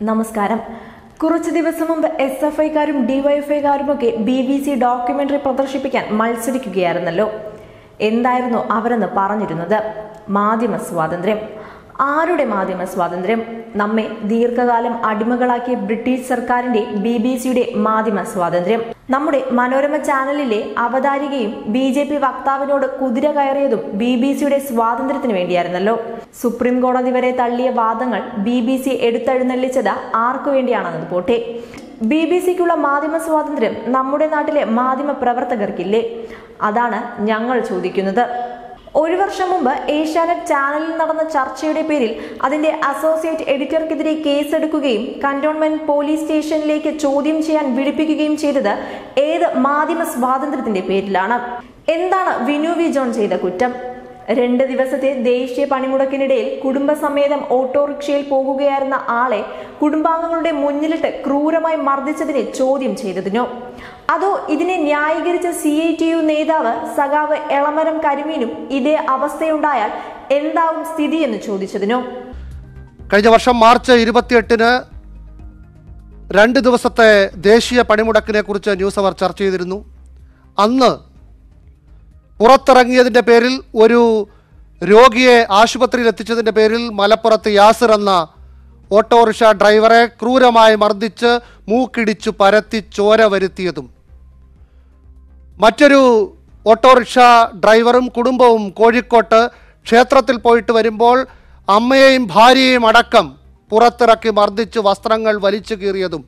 നമസ്കാരം കുറച്ചു ദിവസം മുമ്പ് എസ് എഫ് ഐക്കാരും ഡിവൈഎഫ്ഐക്കാരും ഒക്കെ ബി ബി സി ഡോക്യുമെന്ററി പ്രദർശിപ്പിക്കാൻ മത്സരിക്കുകയായിരുന്നല്ലോ എന്തായിരുന്നു അവരെന്ന് പറഞ്ഞിരുന്നത് മാധ്യമ സ്വാതന്ത്ര്യം ആരുടെ മാധ്യമ സ്വാതന്ത്ര്യം നമ്മെ ദീർഘകാലം അടിമകളാക്കിയ ബ്രിട്ടീഷ് സർക്കാരിന്റെ ബി ബി സിയുടെ മാധ്യമ സ്വാതന്ത്ര്യം നമ്മുടെ മനോരമ ചാനലിലെ അവതാരികയും ബി ജെ പി വക്താവിനോട് കുതിര കയറിയതും ബി ബി സിയുടെ സ്വാതന്ത്ര്യത്തിന് വേണ്ടിയായിരുന്നല്ലോ സുപ്രീം കോടതി വരെ തള്ളിയ വാദങ്ങൾ ബി ബി സി എടുത്തെഴുന്നള്ളിച്ചത് ആർക്കു വേണ്ടിയാണെന്നത് പോട്ടെ ബി ബി സിക്കുള്ള മാധ്യമ സ്വാതന്ത്ര്യം നമ്മുടെ നാട്ടിലെ മാധ്യമ പ്രവർത്തകർക്കില്ലേ അതാണ് ഞങ്ങൾ ചോദിക്കുന്നത് ഒരു വർഷം മുമ്പ് ഏഷ്യാനെറ്റ് ചാനലിൽ നടന്ന ചർച്ചയുടെ പേരിൽ അതിന്റെ അസോസിയേറ്റ് എഡിറ്റർക്കെതിരെ കേസെടുക്കുകയും കന്റോൺമെന്റ് പോലീസ് സ്റ്റേഷനിലേക്ക് ചോദ്യം ചെയ്യാൻ വിളിപ്പിക്കുകയും ചെയ്തത് ഏത് മാധ്യമ സ്വാതന്ത്ര്യത്തിന്റെ പേരിലാണ് എന്താണ് വിനു വി ജോൺ ചെയ്ത കുറ്റം രണ്ട് ദിവസത്തെ ദേശീയ പണിമുടക്കിനിടയിൽ കുടുംബസമേതം ഓട്ടോറിക്ഷയിൽ പോകുകയായിരുന്ന ആളെ കുടുംബാംഗങ്ങളുടെ മുന്നിലിട്ട് ക്രൂരമായി മർദ്ദിച്ചതിനെ ചോദ്യം ചെയ്തതിനോ അതോ ഇതിനെ ന്യായീകരിച്ച സി ഐ ടി യു നേതാവ് സഖാവ് എളമരം കരിമീനും ഇതേ അവസ്ഥയുണ്ടായാൽ എന്താവും സ്ഥിതി എന്ന് ചോദിച്ചതിനോ കഴിഞ്ഞ വർഷം മാർച്ച് ഇരുപത്തിയെട്ടിന് രണ്ട് ദിവസത്തെ ദേശീയ പണിമുടക്കിനെ കുറിച്ച് ന്യൂസ് അവർ ചർച്ച ചെയ്തിരുന്നു അന്ന് പുറത്തിറങ്ങിയതിൻ്റെ പേരിൽ ഒരു രോഗിയെ ആശുപത്രിയിൽ എത്തിച്ചതിൻ്റെ പേരിൽ മലപ്പുറത്ത് യാസിർ എന്ന ഓട്ടോറിക്ഷ ഡ്രൈവറെ ക്രൂരമായി മർദ്ദിച്ച് മൂക്കിടിച്ചു പരത്തി ചോര വരുത്തിയതും മറ്റൊരു ഓട്ടോറിക്ഷ ഡ്രൈവറും കുടുംബവും കോഴിക്കോട്ട് ക്ഷേത്രത്തിൽ പോയിട്ട് വരുമ്പോൾ അമ്മയെയും ഭാര്യയെയും അടക്കം പുറത്തിറക്കി മർദ്ദിച്ച് വസ്ത്രങ്ങൾ വലിച്ചു കീറിയതും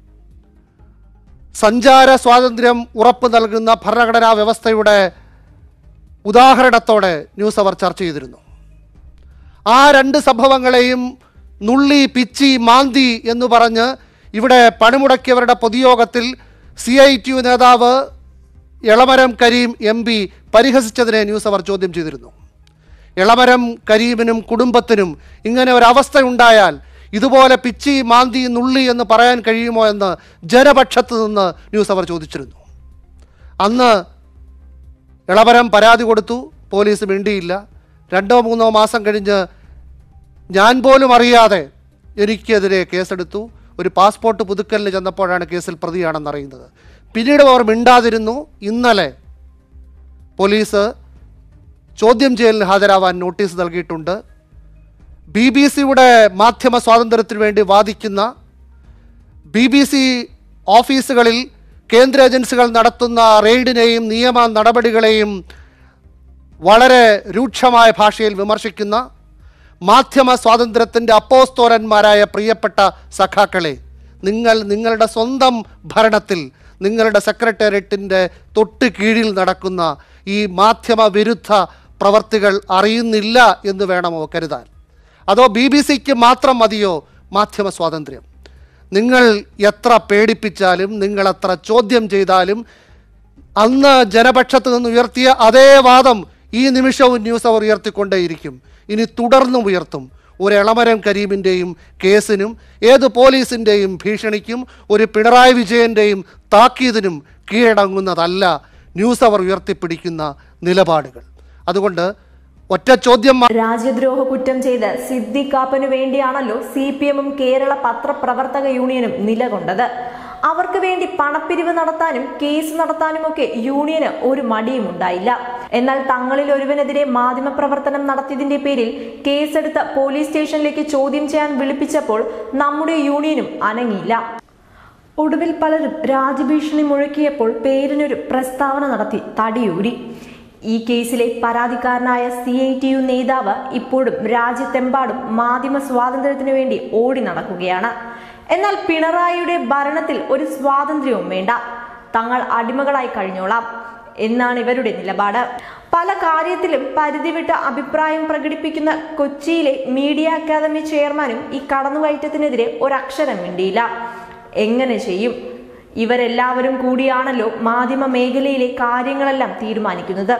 സഞ്ചാര സ്വാതന്ത്ര്യം ഉറപ്പു നൽകുന്ന ഭരണഘടനാ വ്യവസ്ഥയുടെ ഉദാഹരണത്തോടെ ന്യൂസ് അവർ ചർച്ച ചെയ്തിരുന്നു ആ രണ്ട് സംഭവങ്ങളെയും നുള്ളി പിച്ചി മാന്തി എന്ന് പറഞ്ഞ് ഇവിടെ പണിമുടക്കിയവരുടെ പൊതുയോഗത്തിൽ സി ഐ ടി യു നേതാവ് എളമരം കരീം എം പി പരിഹസിച്ചതിനെ ന്യൂസ് അവർ ചോദ്യം ചെയ്തിരുന്നു എളമരം കരീമിനും കുടുംബത്തിനും ഇങ്ങനെ ഒരവസ്ഥയുണ്ടായാൽ ഇതുപോലെ പിച്ചി മാന്തി നുള്ളി എന്ന് പറയാൻ കഴിയുമോ എന്ന് ജനപക്ഷത്ത് നിന്ന് ന്യൂസ് അവർ ചോദിച്ചിരുന്നു അന്ന് ഇളവരം പരാതി കൊടുത്തു പോലീസ് മിണ്ടിയില്ല രണ്ടോ മൂന്നോ മാസം കഴിഞ്ഞ് ഞാൻ പോലും അറിയാതെ എനിക്കെതിരെ കേസെടുത്തു ഒരു പാസ്പോർട്ട് പുതുക്കലിന് ചെന്നപ്പോഴാണ് കേസിൽ പ്രതിയാണെന്ന് അറിയുന്നത് പിന്നീട് അവർ മിണ്ടാതിരുന്നു ഇന്നലെ പോലീസ് ചോദ്യം ചെയ്യലിന് ഹാജരാവാൻ നോട്ടീസ് നൽകിയിട്ടുണ്ട് ബി ബി സിയുടെ മാധ്യമ സ്വാതന്ത്ര്യത്തിന് വേണ്ടി വാദിക്കുന്ന ബി ബി സി ഓഫീസുകളിൽ കേന്ദ്ര ഏജൻസികൾ നടത്തുന്ന റെയ്ഡിനെയും നിയമ നടപടികളെയും വളരെ രൂക്ഷമായ ഭാഷയിൽ വിമർശിക്കുന്ന മാധ്യമ സ്വാതന്ത്ര്യത്തിൻ്റെ അപ്പോസ്തോലന്മാരായ പ്രിയപ്പെട്ട സഖാക്കളെ നിങ്ങൾ നിങ്ങളുടെ സ്വന്തം ഭരണത്തിൽ നിങ്ങളുടെ സെക്രട്ടേറിയറ്റിൻ്റെ തൊട്ട് കീഴിൽ നടക്കുന്ന ഈ മാധ്യമ വിരുദ്ധ പ്രവർത്തികൾ അറിയുന്നില്ല എന്ന് വേണമോ കരുതാൻ അതോ ബി ബി സിക്ക് മാത്രം മതിയോ മാധ്യമ സ്വാതന്ത്ര്യം നിങ്ങൾ എത്ര പേടിപ്പിച്ചാലും നിങ്ങൾ എത്ര ചോദ്യം ചെയ്താലും അന്ന് ജനപക്ഷത്ത് നിന്ന് ഉയർത്തിയ അതേ വാദം ഈ നിമിഷവും ന്യൂസ് അവർ ഉയർത്തിക്കൊണ്ടേയിരിക്കും ഇനി തുടർന്നും ഉയർത്തും ഒരു എളമരം കരീമിൻ്റെയും കേസിനും ഏത് പോലീസിൻ്റെയും ഭീഷണിക്കും ഒരു പിണറായി വിജയൻ്റെയും താക്കീതിനും കീഴടങ്ങുന്നതല്ല ന്യൂസ് അവർ ഉയർത്തിപ്പിടിക്കുന്ന നിലപാടുകൾ അതുകൊണ്ട് ഒറ്റ ചോദ്യം മാ- രാജ്യദ്രോഹ കുറ്റം ചെയ്ത് സിദ്ദിഖ് കാപ്പനു വേണ്ടിയാണല്ലോ സി പി എമ്മും കേരള പത്രപ്രവർത്തക യൂണിയനും നിലകൊണ്ടത് അവർക്ക് വേണ്ടി പണപ്പിരിവ് നടത്താനും കേസ് നടത്താനും ഒക്കെ യൂണിയന് ഒരു മടിയും ഉണ്ടായില്ല എന്നാൽ തങ്ങളിൽ ഒരുവനെതിരെ മാധ്യമപ്രവർത്തനം നടത്തിയതിന്റെ പേരിൽ കേസെടുത്ത് പോലീസ് സ്റ്റേഷനിലേക്ക് ചോദ്യം ചെയ്യാൻ വിളിപ്പിച്ചപ്പോൾ നമ്മുടെ യൂണിയനും അനങ്ങിയില്ല ഒടുവിൽ പലരും രാജ്യഭീഷണി മുഴക്കിയപ്പോൾ പേരിനൊരു പ്രസ്താവന നടത്തി തടിയൂരി ഈ കേസിലെ പരാതിക്കാരനായ സി ഐ ടി യു നേതാവ് ഇപ്പോഴും രാജ്യത്തെമ്പാടും മാധ്യമ സ്വാതന്ത്ര്യത്തിനു വേണ്ടി ഓടി നടക്കുകയാണ് എന്നാൽ പിണറായിയുടെ ഭരണത്തിൽ ഒരു സ്വാതന്ത്ര്യവും വേണ്ട തങ്ങൾ അടിമകളായി കഴിഞ്ഞോളാം എന്നാണ് ഇവരുടെ നിലപാട് പല കാര്യത്തിലും പരിധി വിട്ട അഭിപ്രായം പ്രകടിപ്പിക്കുന്ന കൊച്ചിയിലെ മീഡിയ അക്കാദമി ചെയർമാനും ഈ കടന്നുകയറ്റത്തിനെതിരെ ഒരക്ഷരം മിണ്ടിയില്ല എങ്ങനെ ചെയ്യും ഇവരെല്ലാവരും കൂടിയാണല്ലോ മാധ്യമ മേഖലയിലെ കാര്യങ്ങളെല്ലാം തീരുമാനിക്കുന്നത്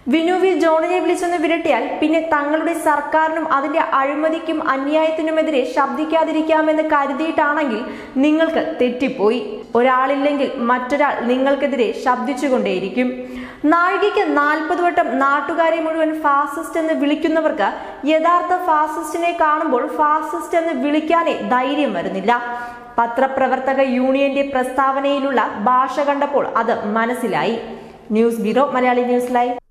വിനു വി ജോണിനെ വിളിച്ചൊന്ന് വിരട്ടിയാൽ പിന്നെ തങ്ങളുടെ സർക്കാരിനും അതിന്റെ അഴിമതിക്കും അന്യായത്തിനുമെതിരെ ശബ്ദിക്കാതിരിക്കാമെന്ന് കരുതിയിട്ടാണെങ്കിൽ നിങ്ങൾക്ക് തെറ്റിപ്പോയി ഒരാളില്ലെങ്കിൽ മറ്റൊരാൾ നിങ്ങൾക്കെതിരെ ശബ്ദിച്ചുകൊണ്ടേയിരിക്കും നാഴികയ്ക്ക് നാൽപ്പത് വട്ടം നാട്ടുകാരെ മുഴുവൻ ഫാസിസ്റ്റ് എന്ന് വിളിക്കുന്നവർക്ക് യഥാർത്ഥ ഫാസിസ്റ്റിനെ കാണുമ്പോൾ ഫാസിസ്റ്റ് എന്ന് വിളിക്കാനേ ധൈര്യം വരുന്നില്ല പത്രപ്രവർത്തക യൂണിയന്റെ പ്രസ്താവനയിലുള്ള ഭാഷ കണ്ടപ്പോൾ അത് മനസ്സിലായി news bureau Malayali news live